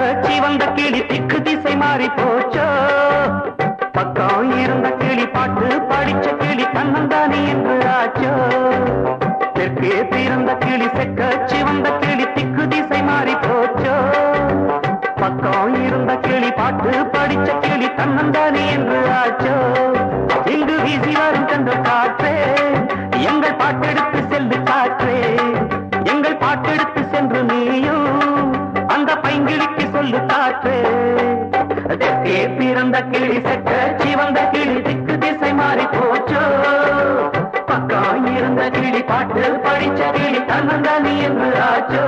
சிவந்த கிளி திக்கு திசை மாறி போச்சோ பக்கம் இருந்த கிளி பாட்டு படிச்ச கிளி கண்ணந்தானி என்று ஆச்சோ தெற்கே பிறந்த கிளி செக்க சிவந்த கிளி திக்கு திசை மாறி போச்சோ பக்கம் இருந்த கிளி பாட்டு படிச்ச கிளி தன்னந்தானி என்று ஆச்சோ இங்கு வீசி வரும் கண்ட காற்றே எங்கள் பாட்டெடுத்து செல்லு காற்றே எங்கள் பாட்டெடுத்து சென்று நீயும் அந்த பைங்கிளிக்கு சொல்லு காற்றே தெற்கே பிறந்த கிளி செக்க சிவந்த கிளி திக்கு திசை மாறி போச்சோ பக்கம் இருந்த கிளி பாட்டு படிச்ச கிளி தன்னந்தானி என்று ஆச்சோ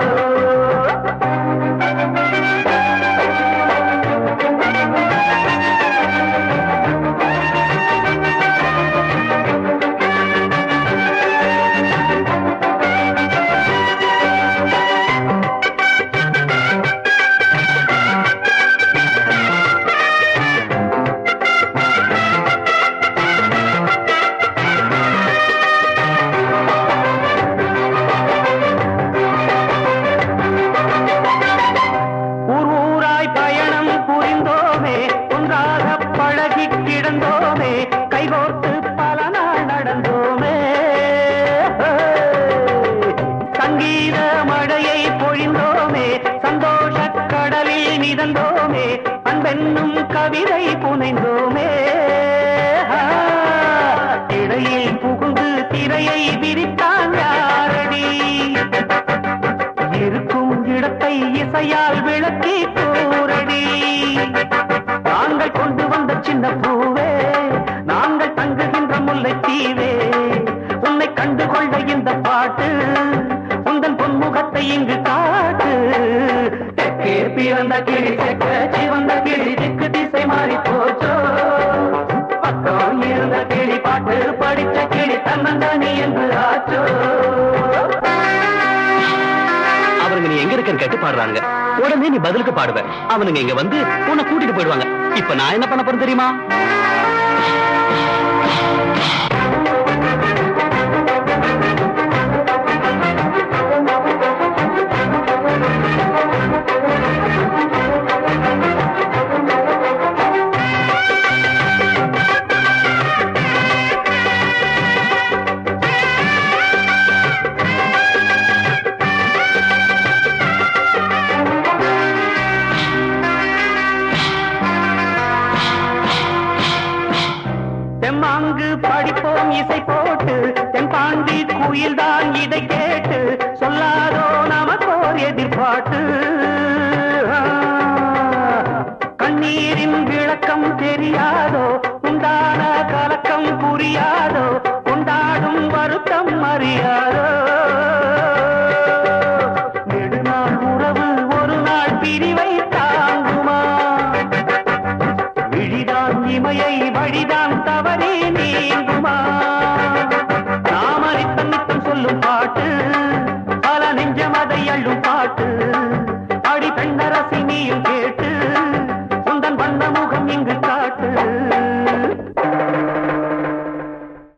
ஊர் ஊராய் பயணம் புரிந்தோமே ஒன்றாக பழகி கிடந்தோமே கைகோர்த்து பல நாள் நடந்தோமே சங்கீத மழையை பொழிந்தோமே சந்தோஷ கடலில் மிதந்தோமே அன்பென்னும் கவிதை புனைந்தோமே இடையில் புகுந்து திரையை விரித்தான் யாரடி இருக்கும் இடத்தை இசையால் விளக்கி கூறடி நாங்கள் கொண்டு வந்த சின்ன பூவே நாங்கள் தங்குகின்ற முல்லை தீவே உன்னை கண்டுகொள்ள இந்த பாட்டு உந்தன் பொன்முகத்தை இங்கு காட்டு தெற்கே பிறந்த கிளி செக்க சிவந்த கிளி திக்கு திசை மாறி போச்சோ பக்கம் இருந்த கிளி பாட்டு படிச்ச கிளி தன்னந்தானி என்று ஆச்சோ அவனுங்க நீ எங்க இருக்கன்னு கேட்டு பாடுறாங்க உடனே நீ பதிலுக்கு பாடுவ அவனுங்க இங்க வந்து உன்னை கூட்டிட்டு போயிடுவாங்க இப்ப நான் என்ன பண்ண போறேன் தெரியுமா தெம்மாங்கு படிப்போம் இசை போட்டு தென்பாண்டி குயில்தான் இதை கேட்டு சொல்லாதோ நமக்கோர் எதிர்பாட்டு ஆ, கண்ணீரின் விளக்கம் தெரியாதோ உண்டான கலக்கம் புரியாதோ கொண்டாடும் வருத்தம் அறியாதோ